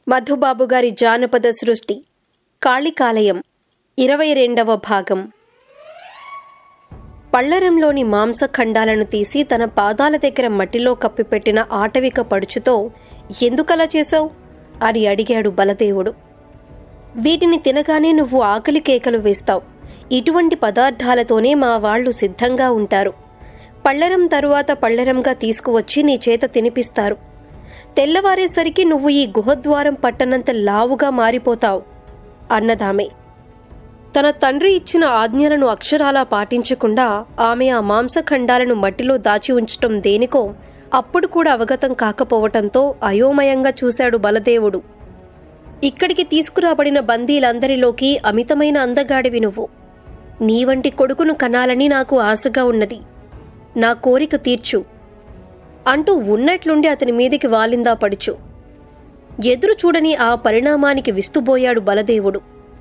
మధుబాబు గారి జానపద సృష్టి కాళికాలయం ఇరవై రెండవ భాగం పళ్ళరంలోని మాంసఖండాలను తీసి తన పాదాల దగ్గర మట్టిలో కప్పిపెట్టిన ఆటవిక పడుచుతో ఎందుకలా చేశావు అని అడిగాడు బలదేవుడు వీటిని తినగానే నువ్వు ఆకలి కేకలు వేస్తావు ఇటువంటి పదార్థాలతోనే మా వాళ్ళు సిద్ధంగా ఉంటారు పళ్ళరం తరువాత పళ్ళరంగా తీసుకువచ్చి నీ చేత తినిపిస్తారు తెల్లవారేసరికి నువ్వు ఈ గుహద్వారం పట్టనంత లావుగా మారిపోతావు అన్నదామె తన తండ్రి ఇచ్చిన ఆజ్ఞలను అక్షరాలా పాటించకుండా ఆమె ఆ మాంసఖండాలను మట్టిలో దాచి ఉంచటం దేనికో అప్పుడు కూడా అవగతం కాకపోవటంతో అయోమయంగా చూశాడు బలదేవుడు ఇక్కడికి తీసుకురాబడిన బందీలందరిలోకి అమితమైన అందగాడివి నువ్వు నీ వంటి కొడుకును కనాలని నాకు ఆశగా ఉన్నది నా కోరిక తీర్చు అంటూ ఉన్నట్లుండి అతని మీదికి వాలిందా పడుచు ఎదురు చూడని ఆ పరిణామానికి విస్తుబోయాడు బలదేవుడు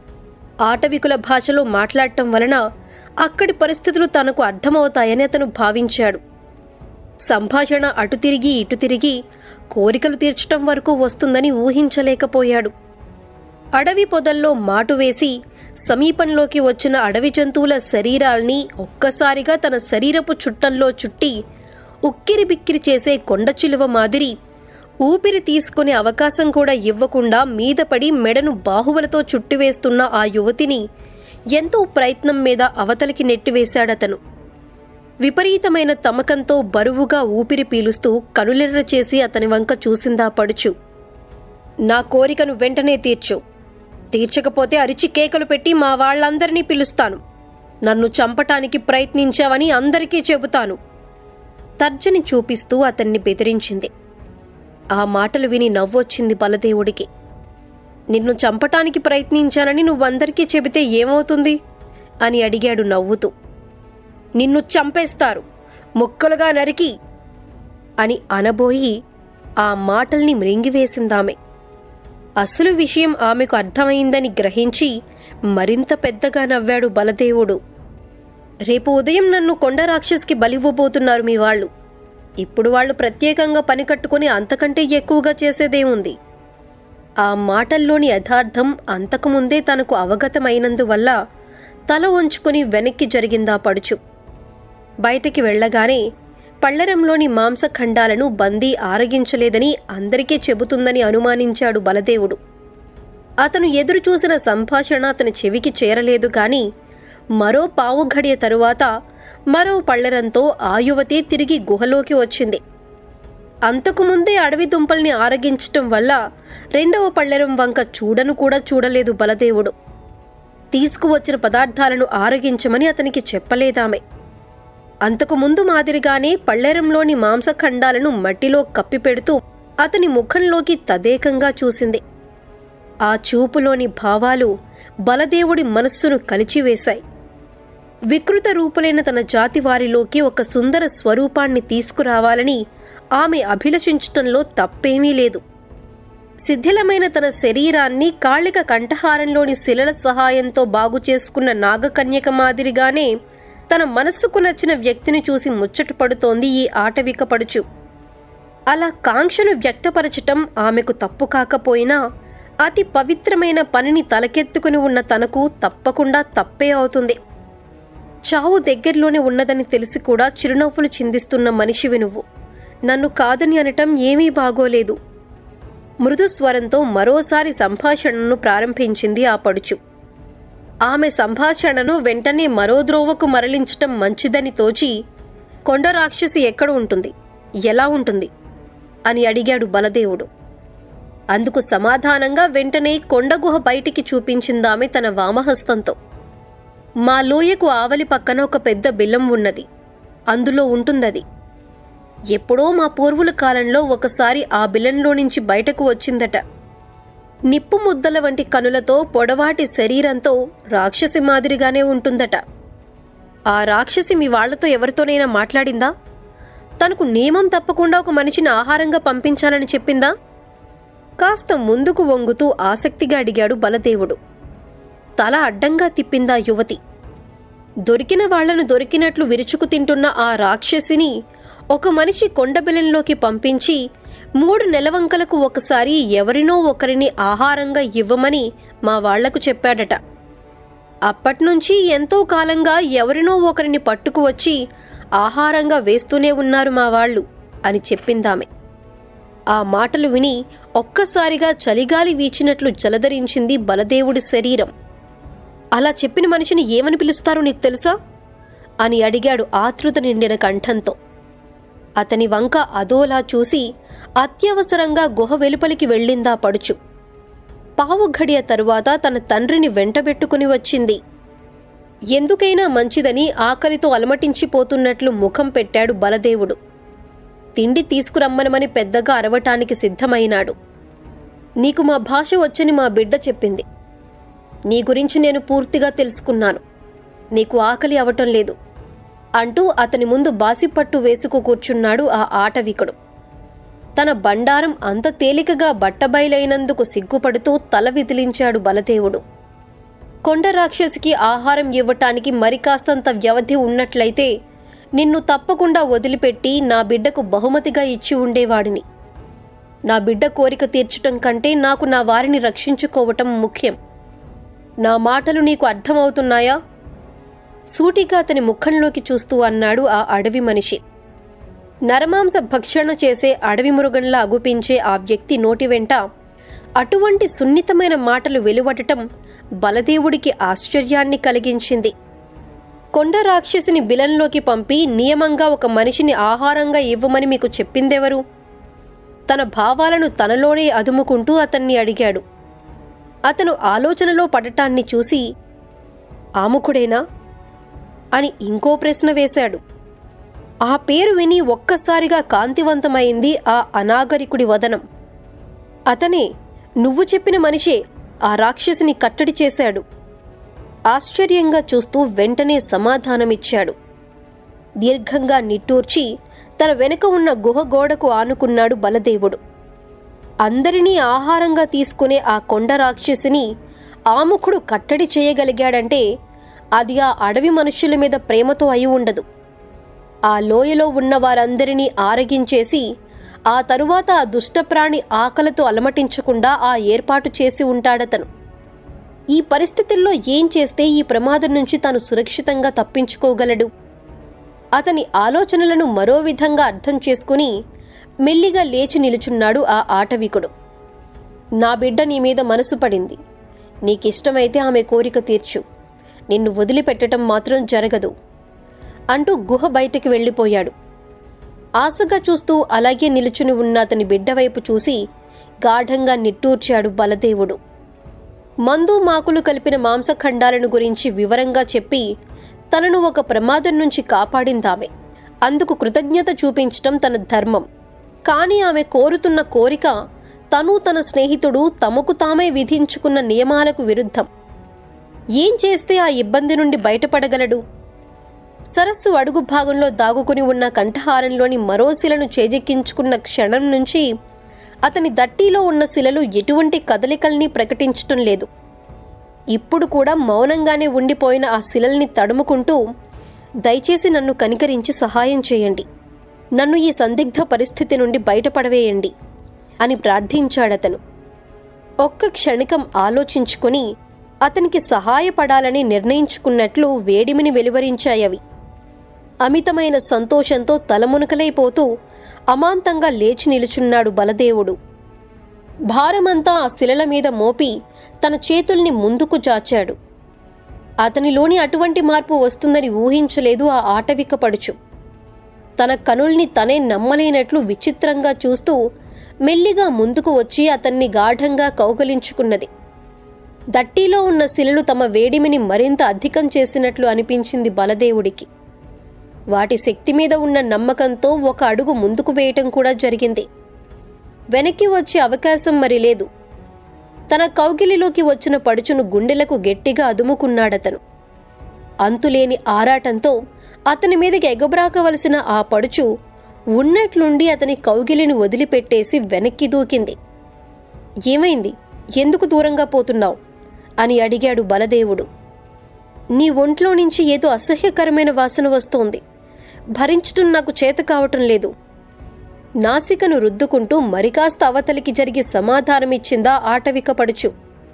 ఆటవికుల భాషలో మాట్లాడటం వలన అక్కడి పరిస్థితులు తనకు అర్థమవుతాయని అతను భావించాడు సంభాషణ అటు తిరిగి ఇటు తిరిగి కోరికలు తీర్చటం వరకు వస్తుందని ఊహించలేకపోయాడు అడవి పొదల్లో మాటు వేసి సమీపంలోకి వచ్చిన అడవి జంతువుల శరీరాల్ని ఒక్కసారిగా తన శరీరపు చుట్టల్లో చుట్టి ఉక్కిరి బిక్కిరి చేసే కొండ చిలువ మాదిరి ఊపిరి తీసుకునే అవకాశం కూడా ఇవ్వకుండా మీదపడి మెడను బాహువులతో చుట్టివేస్తున్న ఆ యువతిని ఎంతో ప్రయత్నం మీద అవతలికి నెట్టివేశాడతను విపరీతమైన తమకంతో బరువుగా ఊపిరి పీలుస్తూ కనులెర్ర చేసి అతని వంక చూసిందా పడుచు నా కోరికను వెంటనే తీర్చు తీర్చకపోతే అరిచి కేకలు పెట్టి మా వాళ్ళందరినీ పిలుస్తాను నన్ను చంపటానికి ప్రయత్నించావని అందరికీ చెబుతాను తర్జని చూపిస్తూ అతన్ని బెదిరించింది ఆ మాటలు విని నవ్వొచ్చింది బలదేవుడికి నిన్ను చంపటానికి ప్రయత్నించానని నువ్వందరికీ చెబితే ఏమవుతుంది అని అడిగాడు నవ్వుతూ నిన్ను చంపేస్తారు ముక్కలుగా నరికి అని అనబోయి ఆ మాటల్ని మృంగివేసిందామె అసలు విషయం ఆమెకు అర్థమైందని గ్రహించి మరింత పెద్దగా నవ్వాడు బలదేవుడు రేపు ఉదయం నన్ను కొండ రాక్షస్కి బలివ్వబోతున్నారు మీ వాళ్ళు ఇప్పుడు వాళ్ళు ప్రత్యేకంగా పని కట్టుకుని అంతకంటే ఎక్కువగా చేసేదేముంది ఆ మాటల్లోని యథార్థం అంతకుముందే తనకు అవగతమైనందువల్ల తల ఉంచుకుని వెనక్కి జరిగిందా పడుచు బయటికి వెళ్ళగానే పళ్ళరంలోని మాంసఖండాలను బందీ ఆరగించలేదని అందరికీ చెబుతుందని అనుమానించాడు బలదేవుడు అతను ఎదురు చూసిన సంభాషణ అతని చెవికి చేరలేదు గాని మరో పావు ఘడియ తరువాత మరో పళ్ళరంతో ఆ యువతి తిరిగి గుహలోకి వచ్చింది అంతకుముందే అడవి దుంపల్ని ఆరగించటం వల్ల రెండవ పళ్ళెరం వంక చూడను కూడా చూడలేదు బలదేవుడు తీసుకువచ్చిన పదార్థాలను ఆరగించమని అతనికి చెప్పలేదామె అంతకు ముందు మాదిరిగానే పళ్ళెరంలోని మాంసఖండాలను మట్టిలో కప్పిపెడుతూ అతని ముఖంలోకి తదేకంగా చూసింది ఆ చూపులోని భావాలు బలదేవుడి మనస్సును కలిచివేశాయి వికృత రూపులైన తన జాతి వారిలోకి ఒక సుందర స్వరూపాన్ని తీసుకురావాలని ఆమె అభిలషించటంలో తప్పేమీ లేదు శిథిలమైన తన శరీరాన్ని కాళిక కంఠహారంలోని శిలల సహాయంతో బాగు చేసుకున్న నాగకన్యక మాదిరిగానే తన మనస్సుకు నచ్చిన వ్యక్తిని చూసి ముచ్చట పడుతోంది ఈ ఆటవిక పడుచు అలా కాంక్షను వ్యక్తపరచటం ఆమెకు తప్పు కాకపోయినా అతి పవిత్రమైన పనిని తలకెత్తుకుని ఉన్న తనకు తప్పకుండా తప్పే అవుతుంది చావు దగ్గరలోనే ఉన్నదని తెలిసి కూడా చిరునవ్వులు చిందిస్తున్న మనిషివి నువ్వు నన్ను కాదని అనటం ఏమీ బాగోలేదు మృదు స్వరంతో మరోసారి సంభాషణను ప్రారంభించింది ఆ పడుచు ఆమె సంభాషణను వెంటనే మరో ద్రోవకు మరలించటం మంచిదని తోచి కొండ రాక్షసి ఎక్కడ ఉంటుంది ఎలా ఉంటుంది అని అడిగాడు బలదేవుడు అందుకు సమాధానంగా వెంటనే కొండగుహ బయటికి చూపించిందామె తన వామహస్తంతో మా లోయకు ఆవలి పక్కన ఒక పెద్ద బిల్లం ఉన్నది అందులో ఉంటుందది ఎప్పుడో మా పూర్వుల కాలంలో ఒకసారి ఆ బిలంలో నుంచి బయటకు వచ్చిందట నిప్పు ముద్దల వంటి కనులతో పొడవాటి శరీరంతో రాక్షసి మాదిరిగానే ఉంటుందట ఆ రాక్షసి మీ వాళ్లతో ఎవరితోనైనా మాట్లాడిందా తనకు నియమం తప్పకుండా ఒక మనిషిని ఆహారంగా పంపించాలని చెప్పిందా కాస్త ముందుకు వంగుతూ ఆసక్తిగా అడిగాడు బలదేవుడు తల అడ్డంగా తిప్పిందా యువతి దొరికిన వాళ్లను దొరికినట్లు విరుచుకు తింటున్న ఆ రాక్షసిని ఒక మనిషి కొండబిలంలోకి పంపించి మూడు నెలవంకలకు ఒకసారి ఎవరినో ఒకరిని ఆహారంగా ఇవ్వమని మా వాళ్లకు చెప్పాడట అప్పట్నుంచి ఎంతో కాలంగా ఎవరినో ఒకరిని పట్టుకు వచ్చి ఆహారంగా వేస్తూనే ఉన్నారు మా వాళ్ళు అని చెప్పిందామె ఆ మాటలు విని ఒక్కసారిగా చలిగాలి వీచినట్లు జలధరించింది బలదేవుడి శరీరం అలా చెప్పిన మనిషిని ఏమని పిలుస్తారో నీకు తెలుసా అని అడిగాడు ఆతృత నిండిన కంఠంతో అతని వంక అదోలా చూసి అత్యవసరంగా గుహ వెలుపలికి వెళ్ళిందా పడుచు పావు ఘడియ తరువాత తన తండ్రిని వెంటబెట్టుకుని వచ్చింది ఎందుకైనా మంచిదని ఆకలితో అలమటించిపోతున్నట్లు ముఖం పెట్టాడు బలదేవుడు తిండి తీసుకురమ్మనమని పెద్దగా అరవటానికి సిద్ధమైనాడు నీకు మా భాష వచ్చని మా బిడ్డ చెప్పింది నీ గురించి నేను పూర్తిగా తెలుసుకున్నాను నీకు ఆకలి అవటం లేదు అంటూ అతని ముందు బాసిపట్టు వేసుకు కూర్చున్నాడు ఆ ఆటవికుడు తన బండారం అంత తేలికగా బట్టబయలైనందుకు సిగ్గుపడుతూ తల విదిలించాడు బలదేవుడు కొండ రాక్షసికి ఆహారం ఇవ్వటానికి మరి కాస్తంత వ్యవధి ఉన్నట్లయితే నిన్ను తప్పకుండా వదిలిపెట్టి నా బిడ్డకు బహుమతిగా ఇచ్చి ఉండేవాడిని నా బిడ్డ కోరిక తీర్చటం కంటే నాకు నా వారిని రక్షించుకోవటం ముఖ్యం నా మాటలు నీకు అర్థమవుతున్నాయా సూటిగా అతని ముఖంలోకి చూస్తూ అన్నాడు ఆ అడవి మనిషి నరమాంస భక్షణ చేసే అడవి మృగంలా అగుపించే ఆ వ్యక్తి నోటి వెంట అటువంటి సున్నితమైన మాటలు వెలువడటం బలదేవుడికి ఆశ్చర్యాన్ని కలిగించింది కొండ రాక్షసిని బిలంలోకి పంపి నియమంగా ఒక మనిషిని ఆహారంగా ఇవ్వమని మీకు చెప్పిందెవరు తన భావాలను తనలోనే అదుముకుంటూ అతన్ని అడిగాడు అతను ఆలోచనలో పడటాన్ని చూసి ఆముకుడేనా అని ఇంకో ప్రశ్న వేశాడు ఆ పేరు విని ఒక్కసారిగా కాంతివంతమైంది ఆ అనాగరికుడి వదనం అతనే నువ్వు చెప్పిన మనిషే ఆ రాక్షసిని కట్టడి చేశాడు ఆశ్చర్యంగా చూస్తూ వెంటనే సమాధానమిచ్చాడు దీర్ఘంగా నిట్టూర్చి తన వెనుక ఉన్న గుహ గోడకు ఆనుకున్నాడు బలదేవుడు అందరినీ ఆహారంగా తీసుకునే ఆ కొండ రాక్షసిని ఆముఖుడు కట్టడి చేయగలిగాడంటే అది ఆ అడవి మనుష్యుల మీద ప్రేమతో అయి ఉండదు ఆ లోయలో ఉన్న వారందరినీ ఆరగించేసి ఆ తరువాత ఆ దుష్టప్రాణి ఆకలితో అలమటించకుండా ఆ ఏర్పాటు చేసి ఉంటాడతను ఈ పరిస్థితుల్లో ఏం చేస్తే ఈ ప్రమాదం నుంచి తాను సురక్షితంగా తప్పించుకోగలడు అతని ఆలోచనలను మరో విధంగా అర్థం చేసుకుని మెల్లిగా లేచి నిలుచున్నాడు ఆ ఆటవికుడు నా బిడ్డ నీ మీద మనసు పడింది నీకిష్టమైతే ఆమె కోరిక తీర్చు నిన్ను వదిలిపెట్టడం మాత్రం జరగదు అంటూ గుహ బయటికి వెళ్ళిపోయాడు ఆశగా చూస్తూ అలాగే నిలుచుని ఉన్న అతని బిడ్డ వైపు చూసి గాఢంగా నిట్టూర్చాడు బలదేవుడు మందు మాకులు కలిపిన మాంసఖండాలను గురించి వివరంగా చెప్పి తనను ఒక ప్రమాదం నుంచి కాపాడిందామె అందుకు కృతజ్ఞత చూపించటం తన ధర్మం కానీ ఆమె కోరుతున్న కోరిక తను తన స్నేహితుడు తమకు తామే విధించుకున్న నియమాలకు విరుద్ధం ఏం చేస్తే ఆ ఇబ్బంది నుండి బయటపడగలడు సరస్సు అడుగు భాగంలో దాగుకుని ఉన్న కంఠహారంలోని మరో శిలను చేజెక్కించుకున్న క్షణం నుంచి అతని దట్టీలో ఉన్న శిలలు ఎటువంటి కదలికల్ని ప్రకటించటం లేదు ఇప్పుడు కూడా మౌనంగానే ఉండిపోయిన ఆ శిలల్ని తడుముకుంటూ దయచేసి నన్ను కనికరించి సహాయం చేయండి నన్ను ఈ సందిగ్ధ పరిస్థితి నుండి బయటపడవేయండి అని ప్రార్థించాడతను ఒక్క క్షణికం ఆలోచించుకుని అతనికి సహాయపడాలని నిర్ణయించుకున్నట్లు వేడిమిని వెలువరించాయవి అమితమైన సంతోషంతో తలమునకలైపోతూ అమాంతంగా లేచి నిలుచున్నాడు బలదేవుడు భారమంతా ఆ శిలల మీద మోపి తన చేతుల్ని ముందుకు చాచాడు అతనిలోని అటువంటి మార్పు వస్తుందని ఊహించలేదు ఆ ఆటవిక పడుచు తన కనుల్ని తనే నమ్మలేనట్లు విచిత్రంగా చూస్తూ మెల్లిగా ముందుకు వచ్చి అతన్ని గాఢంగా కౌగలించుకున్నది దట్టిలో ఉన్న శిలలు తమ వేడిమిని మరింత అధికం చేసినట్లు అనిపించింది బలదేవుడికి వాటి శక్తి మీద ఉన్న నమ్మకంతో ఒక అడుగు ముందుకు వేయటం కూడా జరిగింది వెనక్కి వచ్చే అవకాశం మరి లేదు తన కౌగిలిలోకి వచ్చిన పడుచును గుండెలకు గట్టిగా అదుముకున్నాడతను అంతులేని ఆరాటంతో అతని మీదకి ఎగబ్రాకవలసిన ఆ పడుచు ఉన్నట్లుండి అతని కౌగిలిని వదిలిపెట్టేసి వెనక్కి దూకింది ఏమైంది ఎందుకు దూరంగా పోతున్నావు అని అడిగాడు బలదేవుడు నీ ఒంట్లో నుంచి ఏదో అసహ్యకరమైన వాసన వస్తోంది భరించటం నాకు చేత కావటం లేదు నాసికను రుద్దుకుంటూ మరికాస్త అవతలికి జరిగి సమాధానమిచ్చిందా ఆటవిక పడుచు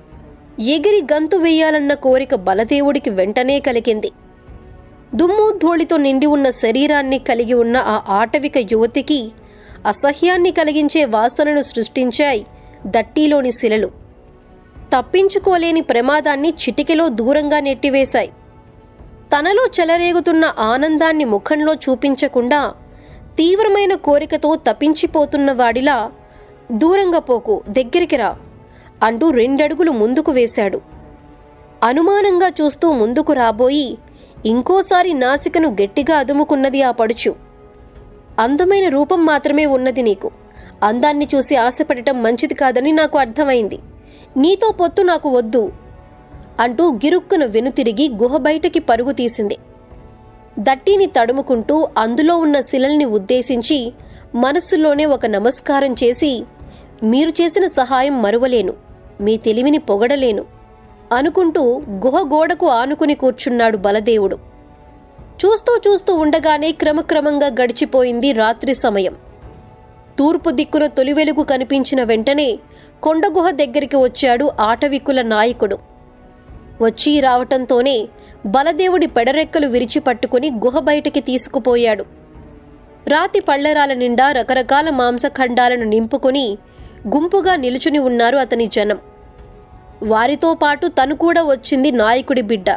ఎగిరి గంతు వేయాలన్న కోరిక బలదేవుడికి వెంటనే కలిగింది దుమ్ము ధూళితో నిండి ఉన్న శరీరాన్ని కలిగి ఉన్న ఆ ఆటవిక యువతికి అసహ్యాన్ని కలిగించే వాసనను సృష్టించాయి దట్టీలోని శిలలు తప్పించుకోలేని ప్రమాదాన్ని చిటికెలో దూరంగా నెట్టివేశాయి తనలో చెలరేగుతున్న ఆనందాన్ని ముఖంలో చూపించకుండా తీవ్రమైన కోరికతో తప్పించిపోతున్న వాడిలా దూరంగా పోకు దగ్గరికి రా అంటూ రెండడుగులు ముందుకు వేశాడు అనుమానంగా చూస్తూ ముందుకు రాబోయి ఇంకోసారి నాసికను గట్టిగా అదుముకున్నది ఆ పడుచు అందమైన రూపం మాత్రమే ఉన్నది నీకు అందాన్ని చూసి ఆశపడటం మంచిది కాదని నాకు అర్థమైంది నీతో పొత్తు నాకు వద్దు అంటూ గిరుక్కున వెనుతిరిగి గుహ బయటకి పరుగు తీసింది దట్టిని తడుముకుంటూ అందులో ఉన్న శిలల్ని ఉద్దేశించి మనస్సులోనే ఒక నమస్కారం చేసి మీరు చేసిన సహాయం మరువలేను మీ తెలివిని పొగడలేను అనుకుంటూ గుహ గోడకు ఆనుకుని కూర్చున్నాడు బలదేవుడు చూస్తూ చూస్తూ ఉండగానే క్రమక్రమంగా గడిచిపోయింది రాత్రి సమయం తూర్పు దిక్కున తొలి వెలుగు కనిపించిన వెంటనే కొండగుహ దగ్గరికి వచ్చాడు ఆటవికుల నాయకుడు వచ్చి రావటంతోనే బలదేవుడి పెడరెక్కలు విరిచి పట్టుకుని గుహ బయటికి తీసుకుపోయాడు రాతి పళ్ళెరాల నిండా రకరకాల మాంసఖండాలను నింపుకొని గుంపుగా నిలుచుని ఉన్నారు అతని జనం వారితో పాటు తను కూడా వచ్చింది నాయకుడి బిడ్డ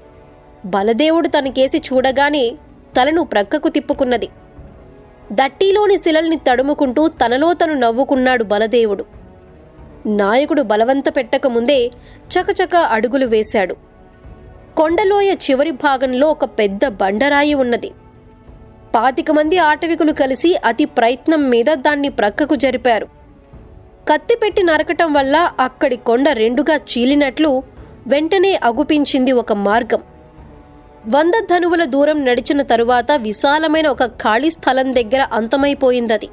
బలదేవుడు తనకేసి చూడగానే తలను ప్రక్కకు తిప్పుకున్నది దట్టిలోని శిలల్ని తడుముకుంటూ తనలో తను నవ్వుకున్నాడు బలదేవుడు నాయకుడు బలవంత పెట్టకముందే చకచక అడుగులు వేశాడు కొండలోయ చివరి భాగంలో ఒక పెద్ద బండరాయి ఉన్నది పాతిక మంది ఆటవికులు కలిసి అతి ప్రయత్నం మీద దాన్ని ప్రక్కకు జరిపారు కత్తి పెట్టి నరకటం వల్ల అక్కడి కొండ రెండుగా చీలినట్లు వెంటనే అగుపించింది ఒక మార్గం వంద ధనువుల దూరం నడిచిన తరువాత విశాలమైన ఒక ఖాళీ స్థలం దగ్గర అంతమైపోయిందది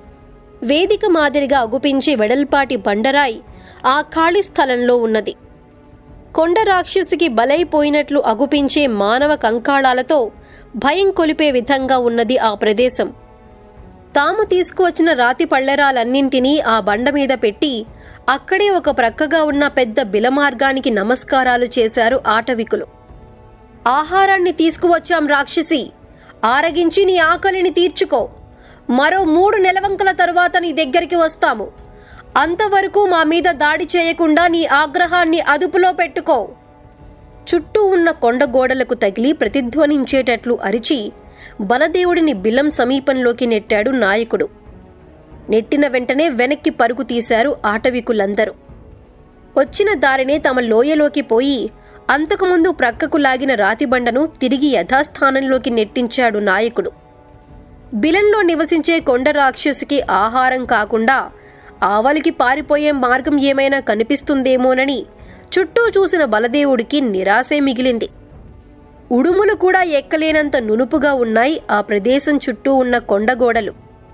వేదిక మాదిరిగా అగుపించే వెడల్పాటి బండరాయి ఆ ఖాళీ స్థలంలో ఉన్నది కొండ రాక్షసికి బలైపోయినట్లు అగుపించే మానవ కంకాళాలతో భయం కొలిపే విధంగా ఉన్నది ఆ ప్రదేశం తాము తీసుకువచ్చిన రాతి పళ్ళెరాలన్నింటినీ ఆ బండ మీద పెట్టి అక్కడే ఒక ప్రక్కగా ఉన్న పెద్ద బిలమార్గానికి నమస్కారాలు చేశారు ఆటవికులు ఆహారాన్ని తీసుకువచ్చాం రాక్షసి ఆరగించి నీ ఆకలిని తీర్చుకో మరో మూడు నెలవంకల తరువాత నీ దగ్గరికి వస్తాము అంతవరకు మా మీద దాడి చేయకుండా నీ ఆగ్రహాన్ని అదుపులో పెట్టుకో చుట్టూ ఉన్న కొండ గోడలకు తగిలి ప్రతిధ్వనించేటట్లు అరిచి బలదేవుడిని బిలం సమీపంలోకి నెట్టాడు నాయకుడు నెట్టిన వెంటనే వెనక్కి పరుగు తీశారు ఆటవికులందరూ వచ్చిన దారినే తమ లోయలోకి పోయి అంతకుముందు ప్రక్కకు లాగిన రాతిబండను తిరిగి యథాస్థానంలోకి నెట్టించాడు నాయకుడు బిలంలో నివసించే కొండ రాక్షసికి ఆహారం కాకుండా ఆవలికి పారిపోయే మార్గం ఏమైనా కనిపిస్తుందేమోనని చుట్టూ చూసిన బలదేవుడికి నిరాశే మిగిలింది ఉడుములు కూడా ఎక్కలేనంత నునుపుగా ఉన్నాయి ఆ ప్రదేశం చుట్టూ ఉన్న కొండగోడలు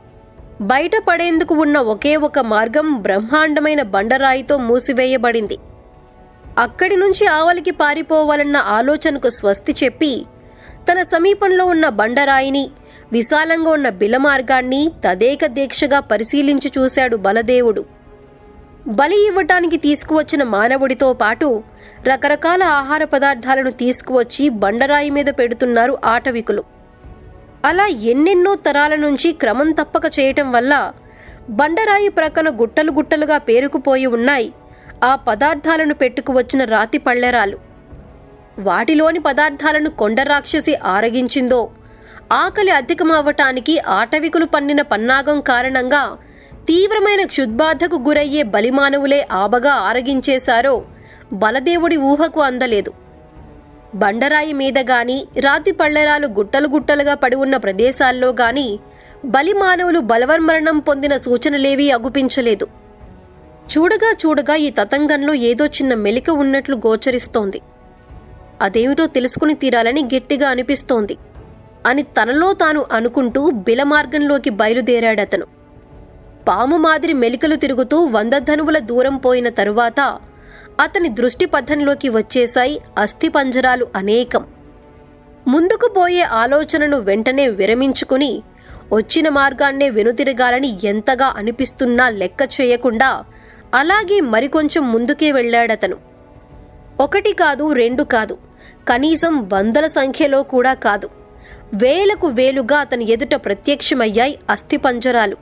బయట పడేందుకు ఉన్న ఒకే ఒక మార్గం బ్రహ్మాండమైన బండరాయితో మూసివేయబడింది అక్కడి నుంచి ఆవలికి పారిపోవాలన్న ఆలోచనకు స్వస్తి చెప్పి తన సమీపంలో ఉన్న బండరాయిని విశాలంగా ఉన్న బిలమార్గాన్ని తదేక దీక్షగా పరిశీలించి చూశాడు బలదేవుడు బలి ఇవ్వటానికి తీసుకువచ్చిన మానవుడితో పాటు రకరకాల ఆహార పదార్థాలను తీసుకువచ్చి బండరాయి మీద పెడుతున్నారు ఆటవికులు అలా ఎన్నెన్నో తరాల నుంచి క్రమం తప్పక చేయటం వల్ల బండరాయి ప్రక్కన గుట్టలు గుట్టలుగా పేరుకుపోయి ఉన్నాయి ఆ పదార్థాలను పెట్టుకువచ్చిన రాతి పళ్ళెరాలు వాటిలోని పదార్థాలను కొండ రాక్షసి ఆరగించిందో ఆకలి అధికమవ్వటానికి ఆటవికులు పన్నిన పన్నాగం కారణంగా తీవ్రమైన క్షుద్బాధకు గురయ్యే బలిమానవులే ఆబగా ఆరగించేశారో బలదేవుడి ఊహకు అందలేదు బండరాయి మీద గాని రాతి పళ్ళెరాలు గుట్టలు గుట్టలుగా పడి ఉన్న ప్రదేశాల్లో గాని బలిమానవులు బలవన్మరణం పొందిన సూచనలేవీ అగుపించలేదు చూడగా చూడగా ఈ తతంగంలో ఏదో చిన్న మెలిక ఉన్నట్లు గోచరిస్తోంది అదేమిటో తెలుసుకుని తీరాలని గట్టిగా అనిపిస్తోంది అని తనలో తాను అనుకుంటూ బిలమార్గంలోకి బయలుదేరాడతను పాము మాదిరి మెలికలు తిరుగుతూ వంద ధనువుల దూరం పోయిన తరువాత అతని దృష్టి పథంలోకి వచ్చేశాయి అస్థిపంజరాలు అనేకం ముందుకు పోయే ఆలోచనను వెంటనే విరమించుకుని వచ్చిన మార్గాన్నే వెనుతిరగాలని ఎంతగా అనిపిస్తున్నా లెక్క చేయకుండా అలాగే మరికొంచెం ముందుకే వెళ్ళాడతను ఒకటి కాదు రెండు కాదు కనీసం వందల సంఖ్యలో కూడా కాదు వేలకు వేలుగా అతని ఎదుట ప్రత్యక్షమయ్యాయి అస్థిపంజరాలు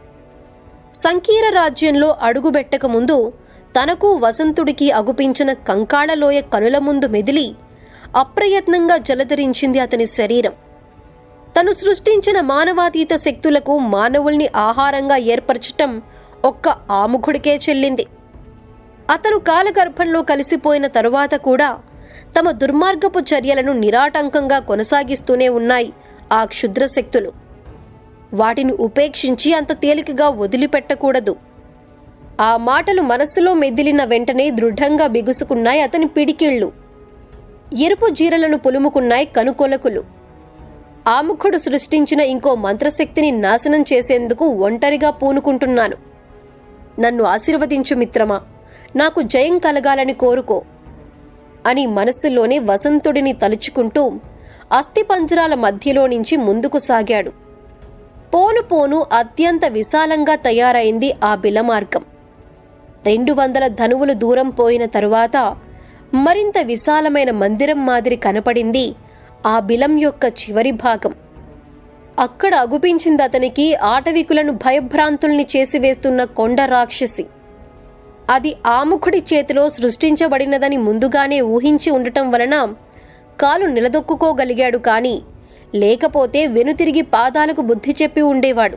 సంకీర రాజ్యంలో అడుగుబెట్టక ముందు తనకు వసంతుడికి అగుపించిన కంకాళలోయ కనుల ముందు మెదిలి అప్రయత్నంగా జలధరించింది అతని శరీరం తను సృష్టించిన మానవాతీత శక్తులకు మానవుల్ని ఆహారంగా ఏర్పరచటం ఒక్క ఆముఖుడికే చెల్లింది అతను కాలగర్భంలో కలిసిపోయిన తరువాత కూడా తమ దుర్మార్గపు చర్యలను నిరాటంకంగా కొనసాగిస్తూనే ఉన్నాయి ఆ క్షుద్ర శక్తులు వాటిని ఉపేక్షించి అంత తేలికగా వదిలిపెట్టకూడదు ఆ మాటలు మనస్సులో మెదిలిన వెంటనే దృఢంగా బిగుసుకున్నాయి అతని పిడికిళ్ళు ఎరుపు జీరలను పులుముకున్నాయి కనుకొలకులు ఆముఖుడు సృష్టించిన ఇంకో మంత్రశక్తిని నాశనం చేసేందుకు ఒంటరిగా పూనుకుంటున్నాను నన్ను ఆశీర్వదించు మిత్రమా నాకు జయం కలగాలని కోరుకో అని మనస్సులోనే వసంతుడిని తలుచుకుంటూ అస్థిపంజరాల మధ్యలో నుంచి ముందుకు సాగాడు పోను పోను అత్యంత విశాలంగా తయారైంది ఆ బిలమార్గం రెండు వందల ధనువులు దూరం పోయిన తరువాత మరింత విశాలమైన మందిరం మాదిరి కనపడింది ఆ బిలం యొక్క చివరి భాగం అక్కడ అగుపించింది అతనికి ఆటవికులను భయభ్రాంతుల్ని చేసివేస్తున్న కొండ రాక్షసి అది ఆముఖుడి చేతిలో సృష్టించబడినదని ముందుగానే ఊహించి ఉండటం వలన కాలు నిలదొక్కుకోగలిగాడు కాని లేకపోతే వెనుతిరిగి పాదాలకు బుద్ధి చెప్పి ఉండేవాడు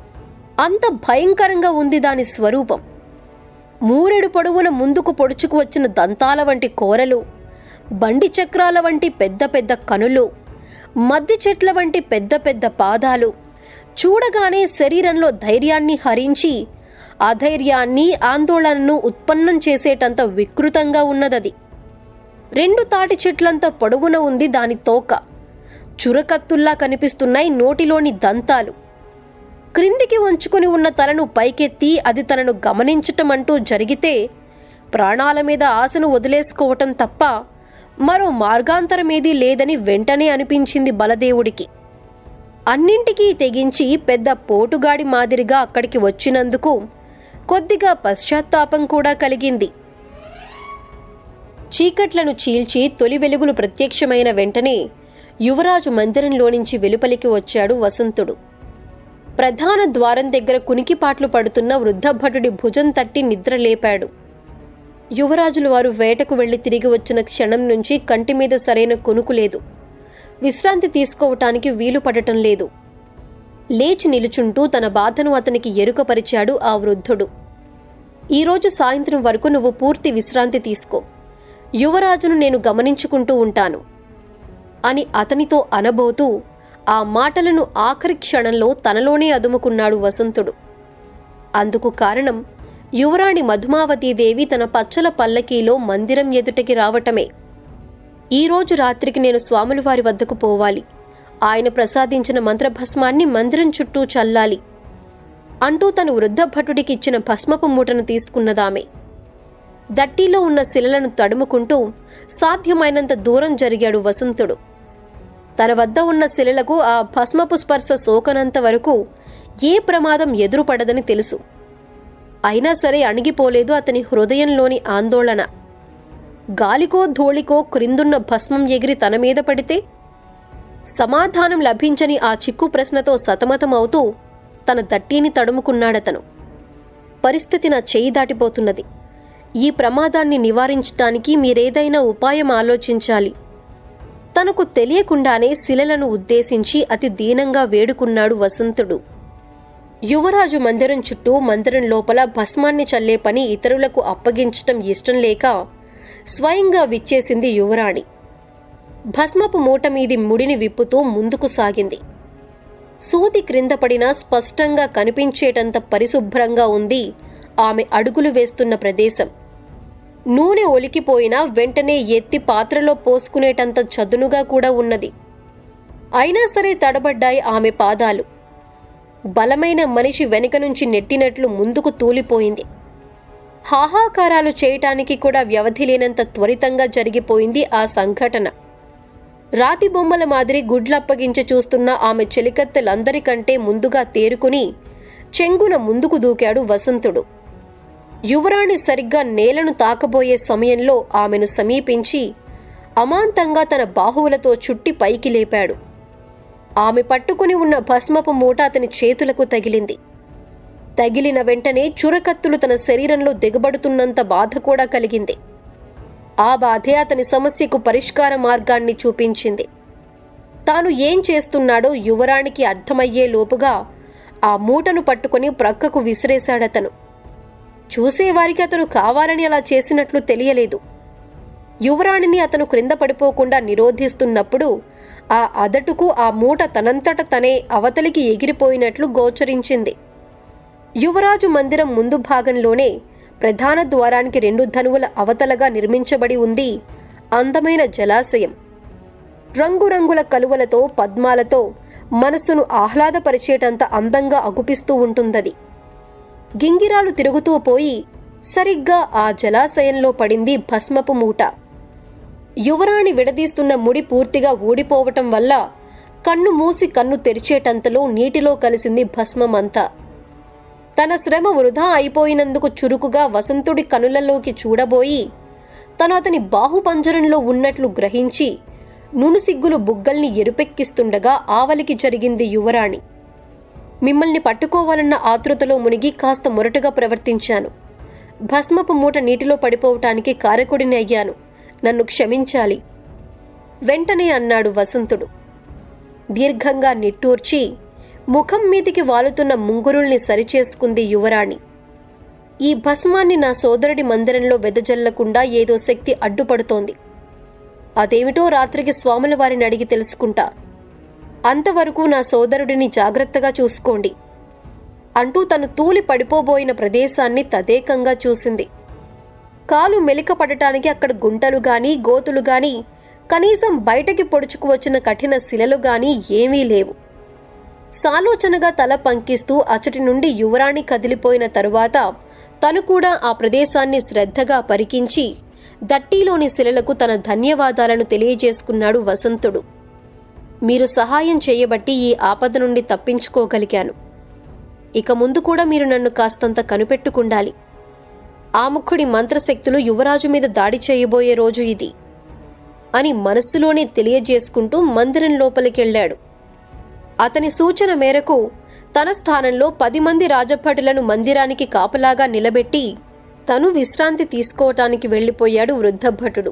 అంత భయంకరంగా ఉంది దాని స్వరూపం మూరెడు పొడవున ముందుకు పొడుచుకు వచ్చిన దంతాల వంటి కోరలు బండి చక్రాల వంటి పెద్ద పెద్ద కనులు మద్ది చెట్ల వంటి పెద్ద పెద్ద పాదాలు చూడగానే శరీరంలో ధైర్యాన్ని హరించి అధైర్యాన్ని ఆందోళనను ఉత్పన్నం చేసేటంత వికృతంగా ఉన్నదది రెండు తాటి చెట్లంత పొడవున ఉంది దాని తోక చురకత్తుల్లా కనిపిస్తున్నాయి నోటిలోని దంతాలు క్రిందికి వంచుకొని ఉన్న తలను పైకెత్తి అది తనను గమనించటం అంటూ జరిగితే ప్రాణాల మీద ఆశను వదిలేసుకోవటం తప్ప మరో మార్గాంతరమేదీ లేదని వెంటనే అనిపించింది బలదేవుడికి అన్నింటికీ తెగించి పెద్ద పోటుగాడి మాదిరిగా అక్కడికి వచ్చినందుకు కొద్దిగా పశ్చాత్తాపం కూడా కలిగింది చీకట్లను చీల్చి తొలి వెలుగులు ప్రత్యక్షమైన వెంటనే యువరాజు మందిరంలో నుంచి వెలుపలికి వచ్చాడు వసంతుడు ప్రధాన ద్వారం దగ్గర కునికిపాట్లు పడుతున్న వృద్ధభటుడి భుజం తట్టి నిద్ర లేపాడు యువరాజులు వారు వేటకు వెళ్లి తిరిగి వచ్చిన క్షణం నుంచి కంటి మీద సరైన కొనుకు లేదు విశ్రాంతి తీసుకోవటానికి వీలు పడటం లేదు లేచి నిలుచుంటూ తన బాధను అతనికి ఎరుకపరిచాడు ఆ వృద్ధుడు ఈరోజు సాయంత్రం వరకు నువ్వు పూర్తి విశ్రాంతి తీసుకో యువరాజును నేను గమనించుకుంటూ ఉంటాను అని అతనితో అనబోతూ ఆ మాటలను ఆఖరి క్షణంలో తనలోనే అదుముకున్నాడు వసంతుడు అందుకు కారణం యువరాణి మధుమావతీదేవి తన పచ్చల పల్లకీలో మందిరం ఎదుటకి రావటమే ఈరోజు రాత్రికి నేను స్వాముల వారి వద్దకు పోవాలి ఆయన ప్రసాదించిన మంత్రభస్మాన్ని మందిరం చుట్టూ చల్లాలి అంటూ తను వృద్ధ భటుడికిచ్చిన భస్మపు మూటను తీసుకున్నదామె దట్టిలో ఉన్న శిలలను తడుముకుంటూ సాధ్యమైనంత దూరం జరిగాడు వసంతుడు తన వద్ద ఉన్న శిలలకు ఆ భస్మపు స్పర్శ సోకనంత వరకు ఏ ప్రమాదం ఎదురుపడదని తెలుసు అయినా సరే అణిగిపోలేదు అతని హృదయంలోని ఆందోళన గాలికో ధూళికో క్రిందున్న భస్మం ఎగిరి తన మీద పడితే సమాధానం లభించని ఆ చిక్కు ప్రశ్నతో సతమతమవుతూ తన దట్టీని తడుముకున్నాడతను పరిస్థితి నా చేయి దాటిపోతున్నది ఈ ప్రమాదాన్ని నివారించటానికి మీరేదైనా ఉపాయం ఆలోచించాలి తనకు తెలియకుండానే శిలలను ఉద్దేశించి అతి దీనంగా వేడుకున్నాడు వసంతుడు యువరాజు మందిరం చుట్టూ మందిరం లోపల భస్మాన్ని చల్లే పని ఇతరులకు అప్పగించటం ఇష్టం లేక స్వయంగా విచ్చేసింది యువరాణి భస్మపు మూట మీది ముడిని విప్పుతూ ముందుకు సాగింది సూది క్రింద పడినా స్పష్టంగా కనిపించేటంత పరిశుభ్రంగా ఉంది ఆమె అడుగులు వేస్తున్న ప్రదేశం నూనె ఒలికిపోయినా వెంటనే ఎత్తి పాత్రలో పోసుకునేటంత చదునుగా కూడా ఉన్నది అయినా సరే తడబడ్డాయి ఆమె పాదాలు బలమైన మనిషి వెనుక నుంచి నెట్టినట్లు ముందుకు తూలిపోయింది హాహాకారాలు చేయటానికి కూడా వ్యవధి లేనంత త్వరితంగా జరిగిపోయింది ఆ సంఘటన రాతి బొమ్మల మాదిరి గుడ్లప్పగించి చూస్తున్న ఆమె చెలికత్తెలందరికంటే ముందుగా తేరుకుని చెంగున ముందుకు దూకాడు వసంతుడు యువరాణి సరిగ్గా నేలను తాకబోయే సమయంలో ఆమెను సమీపించి అమాంతంగా తన బాహువులతో చుట్టి పైకి లేపాడు ఆమె పట్టుకుని ఉన్న భస్మపు మూట అతని చేతులకు తగిలింది తగిలిన వెంటనే చురకత్తులు తన శరీరంలో దిగబడుతున్నంత బాధ కూడా కలిగింది ఆ బాధే అతని సమస్యకు పరిష్కార మార్గాన్ని చూపించింది తాను ఏం చేస్తున్నాడో యువరానికి అర్థమయ్యే లోపుగా ఆ మూటను పట్టుకుని ప్రక్కకు విసిరేశాడతను చూసేవారికి అతను కావాలని అలా చేసినట్లు తెలియలేదు యువరాణిని అతను క్రింద పడిపోకుండా నిరోధిస్తున్నప్పుడు ఆ అదటుకు ఆ మూట తనంతట తనే అవతలికి ఎగిరిపోయినట్లు గోచరించింది యువరాజు మందిరం ముందు భాగంలోనే ప్రధాన ద్వారానికి రెండు ధనువుల అవతలగా నిర్మించబడి ఉంది అందమైన జలాశయం రంగురంగుల కలువలతో పద్మాలతో మనస్సును ఆహ్లాదపరిచేటంత అందంగా అగుపిస్తూ ఉంటుందది గింగిరాలు తిరుగుతూ పోయి సరిగ్గా ఆ జలాశయంలో పడింది భస్మపు మూట యువరాణి విడదీస్తున్న ముడి పూర్తిగా ఊడిపోవటం వల్ల కన్ను మూసి కన్ను తెరిచేటంతలో నీటిలో కలిసింది భస్మమంతా తన శ్రమ వృధా అయిపోయినందుకు చురుకుగా వసంతుడి కనులలోకి చూడబోయి తను అతని బాహుపంజరంలో ఉన్నట్లు గ్రహించి నునుసిగ్గులు బుగ్గల్ని ఎరుపెక్కిస్తుండగా ఆవలికి జరిగింది యువరాణి మిమ్మల్ని పట్టుకోవాలన్న ఆతృతలో మునిగి కాస్త మొరటుగా ప్రవర్తించాను భస్మపు మూట నీటిలో పడిపోవటానికి కారకుడిని అయ్యాను నన్ను క్షమించాలి వెంటనే అన్నాడు వసంతుడు దీర్ఘంగా నిట్టూర్చి ముఖం మీదికి వాలుతున్న ముంగురుల్ని సరిచేసుకుంది యువరాణి ఈ భస్మాన్ని నా సోదరుడి మందిరంలో వెదజల్లకుండా ఏదో శక్తి అడ్డుపడుతోంది అదేమిటో రాత్రికి స్వాముల వారిని అడిగి తెలుసుకుంటా అంతవరకు నా సోదరుడిని జాగ్రత్తగా చూసుకోండి అంటూ తను తూలి పడిపోబోయిన ప్రదేశాన్ని తదేకంగా చూసింది కాలు మెలిక పడటానికి అక్కడ గుంటలు గాని గోతులు గాని కనీసం బయటకి పొడుచుకు వచ్చిన కఠిన శిలలు గాని ఏమీ లేవు సాలోచనగా తల పంకిస్తూ అచటి నుండి యువరాణి కదిలిపోయిన తరువాత తను కూడా ఆ ప్రదేశాన్ని శ్రద్ధగా పరికించి దట్టీలోని శిలలకు తన ధన్యవాదాలను తెలియజేసుకున్నాడు వసంతుడు మీరు సహాయం చేయబట్టి ఈ ఆపద నుండి తప్పించుకోగలిగాను ఇక ముందు కూడా మీరు నన్ను కాస్తంత కనిపెట్టుకుండాలి ఆముఖుడి మంత్రశక్తులు యువరాజు మీద దాడి చేయబోయే రోజు ఇది అని మనస్సులోనే తెలియజేసుకుంటూ మందిరం లోపలికెళ్లాడు అతని సూచన మేరకు తన స్థానంలో పది మంది రాజభటులను మందిరానికి కాపలాగా నిలబెట్టి తను విశ్రాంతి తీసుకోవటానికి వెళ్లిపోయాడు వృద్ధభటుడు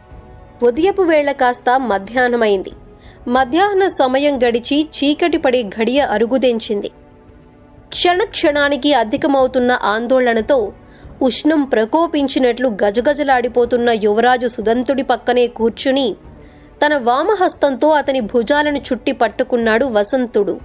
ఉదయపు వేళ కాస్త మధ్యాహ్నమైంది మధ్యాహ్న సమయం గడిచి చీకటి పడి గడియ అరుగుదెంచింది క్షణక్షణానికి అధికమవుతున్న ఆందోళనతో ఉష్ణం ప్రకోపించినట్లు గజగజలాడిపోతున్న యువరాజు సుదంతుడి పక్కనే కూర్చుని తన వామహస్తంతో అతని భుజాలను చుట్టి పట్టుకున్నాడు వసంతుడు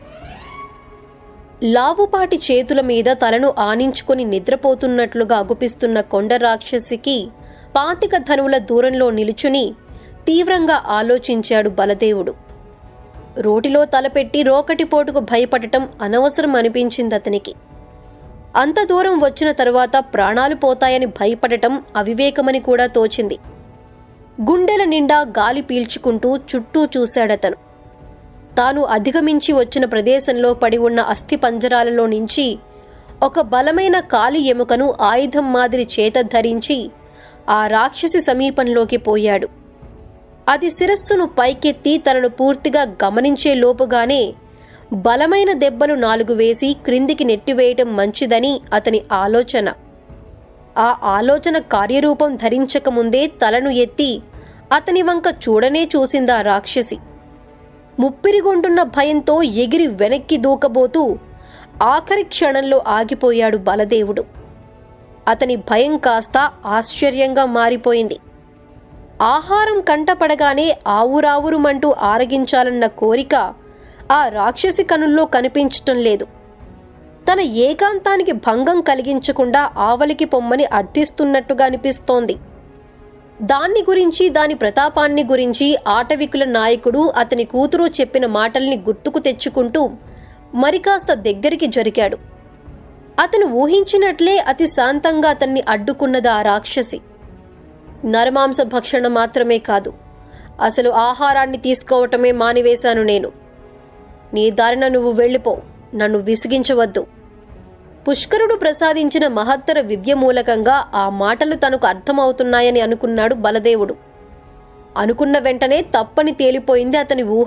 లావుపాటి చేతుల మీద తలను ఆనించుకొని నిద్రపోతున్నట్లుగా అగుపిస్తున్న కొండ రాక్షసికి పాతిక ధనువుల దూరంలో నిలుచుని తీవ్రంగా ఆలోచించాడు బలదేవుడు రోటిలో తలపెట్టి రోకటిపోటుకు భయపడటం అనవసరం అనిపించింది అతనికి అంత దూరం వచ్చిన తరువాత ప్రాణాలు పోతాయని భయపడటం అవివేకమని కూడా తోచింది గుండెల నిండా గాలి పీల్చుకుంటూ చుట్టూ చూశాడతను తాను అధిగమించి వచ్చిన ప్రదేశంలో పడి ఉన్న అస్థి పంజరాలలో నుంచి ఒక బలమైన కాలి ఎముకను ఆయుధం మాదిరి చేత ధరించి ఆ రాక్షసి సమీపంలోకి పోయాడు అది శిరస్సును పైకెత్తి తనను పూర్తిగా గమనించే లోపుగానే బలమైన దెబ్బలు నాలుగు వేసి క్రిందికి నెట్టివేయటం మంచిదని అతని ఆలోచన ఆ ఆలోచన కార్యరూపం ధరించకముందే తలను ఎత్తి అతని వంక చూడనే చూసిందా రాక్షసి ముప్పిరిగొంటున్న భయంతో ఎగిరి వెనక్కి దూకబోతూ ఆఖరి క్షణంలో ఆగిపోయాడు బలదేవుడు అతని భయం కాస్త ఆశ్చర్యంగా మారిపోయింది ఆహారం కంటపడగానే ఆవురావురుమంటూ ఆరగించాలన్న కోరిక ఆ రాక్షసి కనుల్లో కనిపించటం లేదు తన ఏకాంతానికి భంగం కలిగించకుండా ఆవలికి పొమ్మని అర్థిస్తున్నట్టుగా అనిపిస్తోంది దాన్ని గురించి దాని ప్రతాపాన్ని గురించి ఆటవికుల నాయకుడు అతని కూతురు చెప్పిన మాటల్ని గుర్తుకు తెచ్చుకుంటూ మరికాస్త దగ్గరికి జరిగాడు అతను ఊహించినట్లే అతి శాంతంగా అతన్ని అడ్డుకున్నది ఆ రాక్షసి నరమాంస భక్షణ మాత్రమే కాదు అసలు ఆహారాన్ని తీసుకోవటమే మానివేశాను నేను నీ దారిన నువ్వు వెళ్ళిపో నన్ను విసిగించవద్దు పుష్కరుడు ప్రసాదించిన మహత్తర విద్య మూలకంగా ఆ మాటలు తనకు అర్థమవుతున్నాయని అనుకున్నాడు బలదేవుడు అనుకున్న వెంటనే తప్పని తేలిపోయింది అతని ఊహ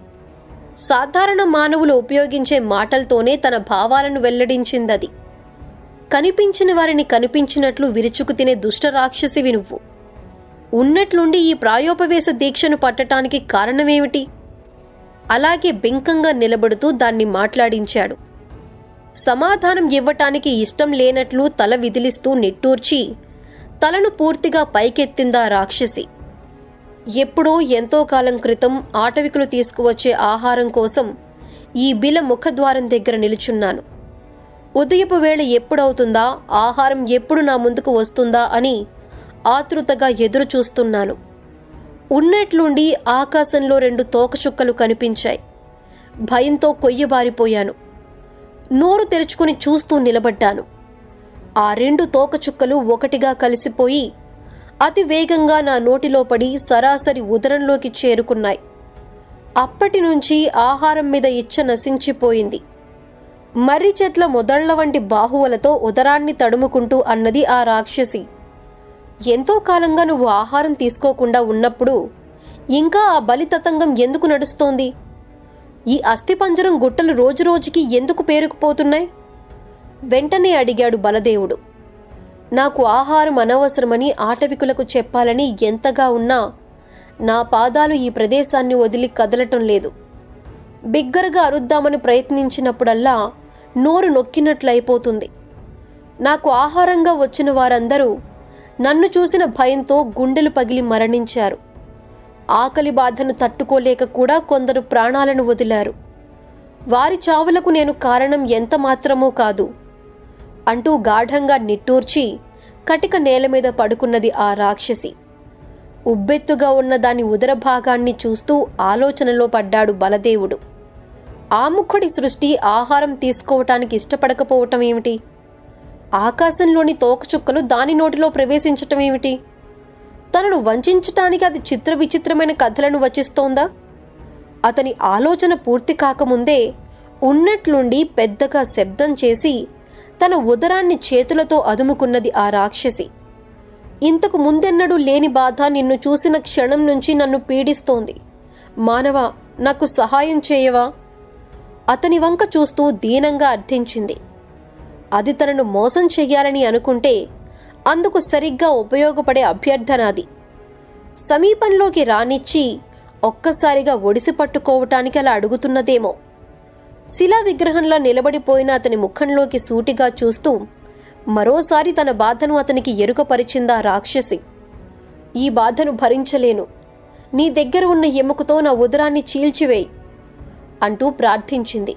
సాధారణ మానవులు ఉపయోగించే మాటలతోనే తన భావాలను వెల్లడించిందది కనిపించిన వారిని కనిపించినట్లు విరుచుకు తినే దుష్ట రాక్షసివి నువ్వు ఉన్నట్లుండి ఈ ప్రాయోపవేశ దీక్షను పట్టటానికి కారణమేమిటి అలాగే బింకంగా నిలబడుతూ దాన్ని మాట్లాడించాడు సమాధానం ఇవ్వటానికి ఇష్టం లేనట్లు తల విదిలిస్తూ నిట్టూర్చి తలను పూర్తిగా పైకెత్తిందా రాక్షసి ఎప్పుడో ఎంతో కాలం క్రితం ఆటవికులు తీసుకువచ్చే ఆహారం కోసం ఈ బిల ముఖద్వారం దగ్గర నిలుచున్నాను ఉదయపు వేళ ఎప్పుడవుతుందా ఆహారం ఎప్పుడు నా ముందుకు వస్తుందా అని ఆతృతగా ఎదురు చూస్తున్నాను ఉన్నట్లుండి ఆకాశంలో రెండు తోకచుక్కలు కనిపించాయి భయంతో కొయ్యబారిపోయాను నోరు తెరుచుకుని చూస్తూ నిలబడ్డాను ఆ రెండు తోకచుక్కలు ఒకటిగా కలిసిపోయి అతి వేగంగా నా నోటిలో పడి సరాసరి ఉదరంలోకి చేరుకున్నాయి అప్పటి నుంచి ఆహారం మీద ఇచ్చ నశించిపోయింది మర్రి చెట్ల మొదళ్ల వంటి బాహువులతో ఉదరాన్ని తడుముకుంటూ అన్నది ఆ రాక్షసి ఎంతో కాలంగా నువ్వు ఆహారం తీసుకోకుండా ఉన్నప్పుడు ఇంకా ఆ బలితతంగం ఎందుకు నడుస్తోంది ఈ అస్థిపంజరం గుట్టలు రోజురోజుకి ఎందుకు పేరుకుపోతున్నాయి వెంటనే అడిగాడు బలదేవుడు నాకు ఆహారం అనవసరమని ఆటవికులకు చెప్పాలని ఎంతగా ఉన్నా నా పాదాలు ఈ ప్రదేశాన్ని వదిలి కదలటం లేదు బిగ్గరగా అరుద్దామని ప్రయత్నించినప్పుడల్లా నోరు నొక్కినట్లయిపోతుంది నాకు ఆహారంగా వచ్చిన వారందరూ నన్ను చూసిన భయంతో గుండెలు పగిలి మరణించారు ఆకలి బాధను తట్టుకోలేక కూడా కొందరు ప్రాణాలను వదిలారు వారి చావులకు నేను కారణం ఎంత మాత్రమూ కాదు అంటూ గాఢంగా నిట్టూర్చి కటిక నేల మీద పడుకున్నది ఆ రాక్షసి ఉబ్బెత్తుగా ఉన్న దాని ఉదర భాగాన్ని చూస్తూ ఆలోచనలో పడ్డాడు బలదేవుడు ఆముఖుడి సృష్టి ఆహారం తీసుకోవటానికి ఇష్టపడకపోవటం ఏమిటి ఆకాశంలోని తోకచుక్కలు దాని నోటిలో ప్రవేశించటం ఏమిటి తనను వంచటానికి అది చిత్ర విచిత్రమైన కథలను వచిస్తోందా అతని ఆలోచన పూర్తి కాకముందే ఉన్నట్లుండి పెద్దగా శబ్దం చేసి తన ఉదరాన్ని చేతులతో అదుముకున్నది ఆ రాక్షసి ఇంతకు ముందెన్నడూ లేని బాధ నిన్ను చూసిన క్షణం నుంచి నన్ను పీడిస్తోంది మానవ నాకు సహాయం చేయవా అతని వంక చూస్తూ దీనంగా అర్థించింది అది తనను మోసం చెయ్యాలని అనుకుంటే అందుకు సరిగ్గా ఉపయోగపడే అభ్యర్థన అది సమీపంలోకి రానిచ్చి ఒక్కసారిగా ఒడిసి పట్టుకోవటానికి అలా అడుగుతున్నదేమో శిలా విగ్రహంలా నిలబడిపోయిన అతని ముఖంలోకి సూటిగా చూస్తూ మరోసారి తన బాధను అతనికి ఎరుకపరిచిందా రాక్షసి ఈ బాధను భరించలేను నీ దగ్గర ఉన్న ఎముకతో నా ఉదరాన్ని చీల్చివేయి అంటూ ప్రార్థించింది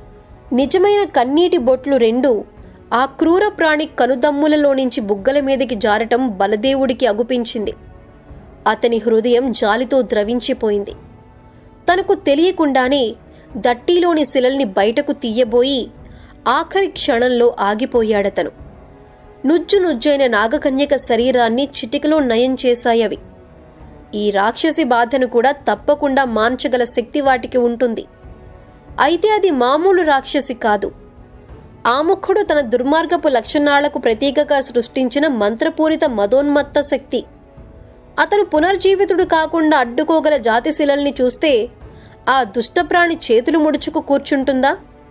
నిజమైన కన్నీటి బొట్లు రెండు ఆ క్రూర ప్రాణి కనుదమ్ములలో నుంచి బుగ్గల మీదకి జారటం బలదేవుడికి అగుపించింది అతని హృదయం జాలితో ద్రవించిపోయింది తనకు తెలియకుండానే దట్టిలోని శిలల్ని బయటకు తీయబోయి ఆఖరి క్షణంలో ఆగిపోయాడతను నుజ్జు నుజ్జైన నాగకన్యక శరీరాన్ని చిటికలో నయం చేశాయవి ఈ రాక్షసి బాధను కూడా తప్పకుండా మాంచగల శక్తి వాటికి ఉంటుంది అయితే అది మామూలు రాక్షసి కాదు ఆముఖుడు తన దుర్మార్గపు లక్షణాలకు ప్రతీకగా సృష్టించిన మంత్రపూరిత మదోన్మత్త శక్తి అతను పునర్జీవితుడు కాకుండా అడ్డుకోగల జాతిశిలల్ని చూస్తే ఆ దుష్టప్రాణి చేతులు ముడుచుకు కూర్చుంటుందా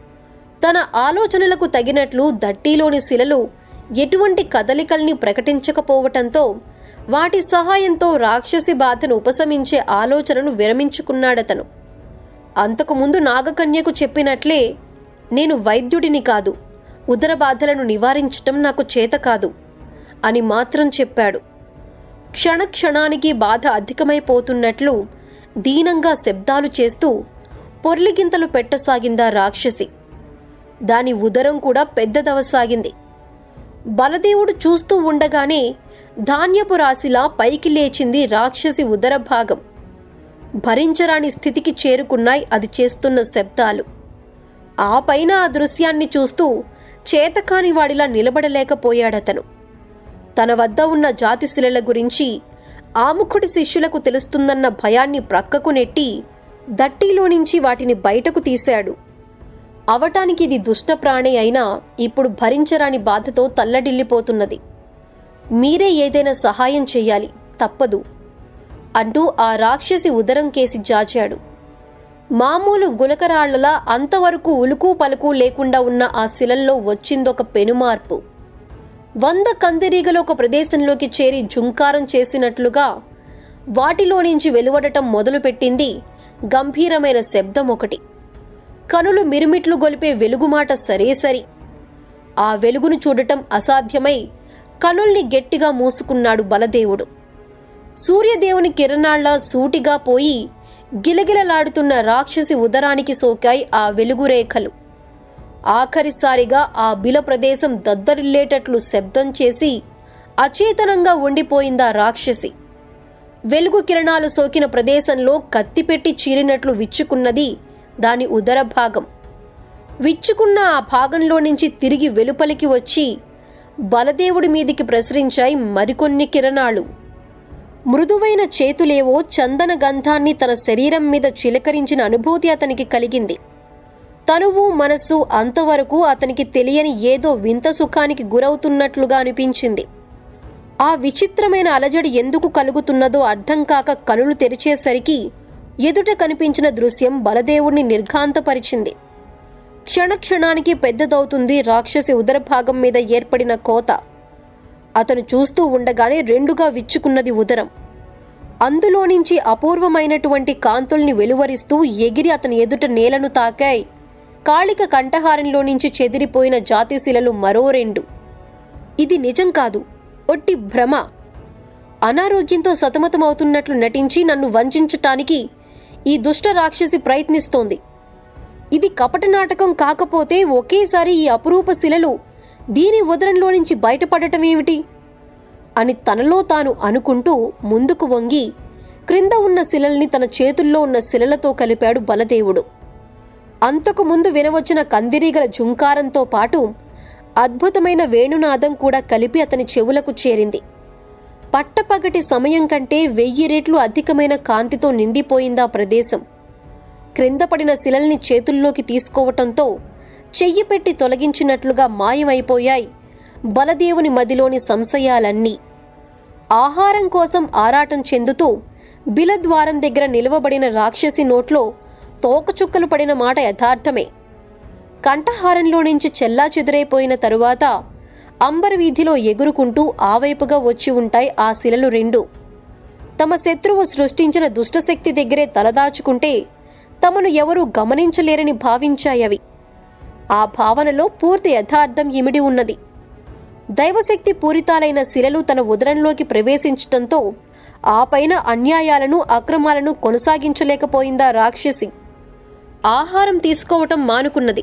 తన ఆలోచనలకు తగినట్లు దట్టిలోని శిలలు ఎటువంటి కదలికల్ని ప్రకటించకపోవటంతో వాటి సహాయంతో రాక్షసి బాధను ఉపశమించే ఆలోచనను విరమించుకున్నాడతను అంతకుముందు నాగకన్యకు చెప్పినట్లే నేను వైద్యుడిని కాదు ఉదర బాధలను నివారించటం నాకు చేత కాదు అని మాత్రం చెప్పాడు క్షణక్షణానికి బాధ అధికమైపోతున్నట్లు దీనంగా శబ్దాలు చేస్తూ పొర్లిగింతలు పెట్టసాగిందా రాక్షసి దాని ఉదరం కూడా పెద్దదవసాగింది బలదేవుడు చూస్తూ ఉండగానే ధాన్యపు రాశిలా పైకి లేచింది రాక్షసి ఉదర భాగం భరించరాని స్థితికి చేరుకున్నాయి అది చేస్తున్న శబ్దాలు ఆ పైన ఆ దృశ్యాన్ని చూస్తూ చేతకాని వాడిలా నిలబడలేకపోయాడతను తన వద్ద ఉన్న జాతిశిలల గురించి ఆముఖుడి శిష్యులకు తెలుస్తుందన్న భయాన్ని ప్రక్కకు నెట్టి దట్టిలో నుంచి వాటిని బయటకు తీశాడు అవటానికి ఇది దుష్టప్రాణి అయినా ఇప్పుడు భరించరాని బాధతో తల్లడిల్లిపోతున్నది మీరే ఏదైనా సహాయం చెయ్యాలి తప్పదు అంటూ ఆ రాక్షసి ఉదరం కేసి జాచాడు మామూలు గులకరాళ్లలా అంతవరకు ఉలుకు పలుకు లేకుండా ఉన్న ఆ శిలల్లో వచ్చిందొక పెనుమార్పు వంద కందిరీగలు ఒక ప్రదేశంలోకి చేరి జుంకారం చేసినట్లుగా వాటిలో నుంచి వెలువడటం మొదలుపెట్టింది గంభీరమైన శబ్దం ఒకటి కనులు మిరుమిట్లు గొలిపే వెలుగుమాట సరే సరి ఆ వెలుగును చూడటం అసాధ్యమై కనుల్ని గట్టిగా మూసుకున్నాడు బలదేవుడు సూర్యదేవుని కిరణాళ్ల సూటిగా పోయి గిలగిలలాడుతున్న రాక్షసి ఉదరానికి సోకాయి ఆ వెలుగు రేఖలు ఆఖరిసారిగా ఆ బిల ప్రదేశం దద్దరిల్లేటట్లు శబ్దం చేసి అచేతనంగా ఉండిపోయిందా రాక్షసి వెలుగు కిరణాలు సోకిన ప్రదేశంలో కత్తిపెట్టి చీరినట్లు విచ్చుకున్నది దాని ఉదర భాగం విచ్చుకున్న ఆ భాగంలో నుంచి తిరిగి వెలుపలికి వచ్చి బలదేవుడి మీదికి ప్రసరించాయి మరికొన్ని కిరణాలు మృదువైన చేతులేవో చందన గంధాన్ని తన శరీరం మీద చిలకరించిన అనుభూతి అతనికి కలిగింది తనువు మనస్సు అంతవరకు అతనికి తెలియని ఏదో వింత సుఖానికి గురవుతున్నట్లుగా అనిపించింది ఆ విచిత్రమైన అలజడి ఎందుకు కలుగుతున్నదో అర్థం కాక కనులు తెరిచేసరికి ఎదుట కనిపించిన దృశ్యం బలదేవుణ్ణి నిర్ఘాంతపరిచింది క్షణక్షణానికి పెద్దదవుతుంది రాక్షసి ఉదరభాగం మీద ఏర్పడిన కోత అతను చూస్తూ ఉండగానే రెండుగా విచ్చుకున్నది ఉదరం అందులో నుంచి అపూర్వమైనటువంటి కాంతుల్ని వెలువరిస్తూ ఎగిరి అతని ఎదుట నేలను తాకాయి కాళిక కంఠహారంలో నుంచి చెదిరిపోయిన జాతిశిలలు మరో రెండు ఇది నిజం కాదు ఒట్టి భ్రమ అనారోగ్యంతో సతమతమవుతున్నట్లు నటించి నన్ను వంచటానికి ఈ దుష్ట రాక్షసి ప్రయత్నిస్తోంది ఇది కపట నాటకం కాకపోతే ఒకేసారి ఈ అపురూప శిలలు దీని ఉదరంలో నుంచి బయటపడటం ఏమిటి అని తనలో తాను అనుకుంటూ ముందుకు వంగి క్రింద ఉన్న శిలల్ని తన చేతుల్లో ఉన్న శిలలతో కలిపాడు బలదేవుడు అంతకు ముందు వినవచ్చిన కందిరీగల జుంకారంతో పాటు అద్భుతమైన వేణునాదం కూడా కలిపి అతని చెవులకు చేరింది పట్టపగటి సమయం కంటే వెయ్యి రెట్లు అధికమైన కాంతితో నిండిపోయిందా ప్రదేశం క్రింద పడిన శిలల్ని చేతుల్లోకి తీసుకోవటంతో చెయ్యి పెట్టి తొలగించినట్లుగా మాయమైపోయాయి బలదేవుని మదిలోని సంశయాలన్నీ ఆహారం కోసం ఆరాటం చెందుతూ బిలద్వారం దగ్గర నిలువబడిన రాక్షసి నోట్లో తోకచుక్కలు పడిన మాట యథార్థమే కంఠహారంలో నుంచి చెల్లా చెదురైపోయిన తరువాత అంబరవీధిలో ఎగురుకుంటూ ఆవైపుగా వచ్చి ఉంటాయి ఆ శిలలు రెండు తమ శత్రువు సృష్టించిన దుష్టశక్తి దగ్గరే తలదాచుకుంటే తమను ఎవరూ గమనించలేరని భావించాయవి ఆ భావనలో పూర్తి యథార్థం ఇమిడి ఉన్నది దైవశక్తి పూరితాలైన శిలలు తన ఉదరంలోకి ప్రవేశించటంతో ఆ పైన అన్యాయాలను అక్రమాలను కొనసాగించలేకపోయిందా రాక్షసి ఆహారం తీసుకోవటం మానుకున్నది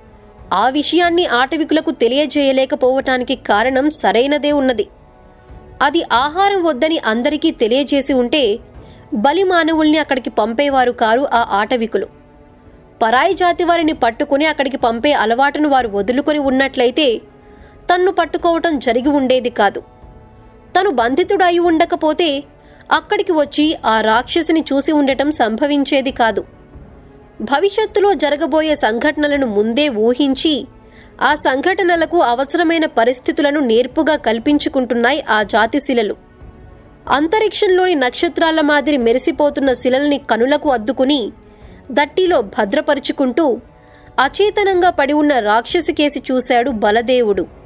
ఆ విషయాన్ని ఆటవికులకు తెలియజేయలేకపోవటానికి కారణం సరైనదే ఉన్నది అది ఆహారం వద్దని అందరికీ తెలియజేసి ఉంటే బలి మానవుల్ని అక్కడికి పంపేవారు కారు ఆ ఆటవికులు పరాయి జాతి వారిని పట్టుకుని అక్కడికి పంపే అలవాటును వారు వదులుకొని ఉన్నట్లయితే తన్ను పట్టుకోవటం జరిగి ఉండేది కాదు తను బంధితుడై ఉండకపోతే అక్కడికి వచ్చి ఆ రాక్షసిని చూసి ఉండటం సంభవించేది కాదు భవిష్యత్తులో జరగబోయే సంఘటనలను ముందే ఊహించి ఆ సంఘటనలకు అవసరమైన పరిస్థితులను నేర్పుగా కల్పించుకుంటున్నాయి ఆ జాతి శిలలు అంతరిక్షంలోని నక్షత్రాల మాదిరి మెరిసిపోతున్న శిలల్ని కనులకు అద్దుకుని దట్టిలో భద్రపరుచుకుంటూ అచేతనంగా పడి ఉన్న రాక్షసి కేసి చూశాడు బలదేవుడు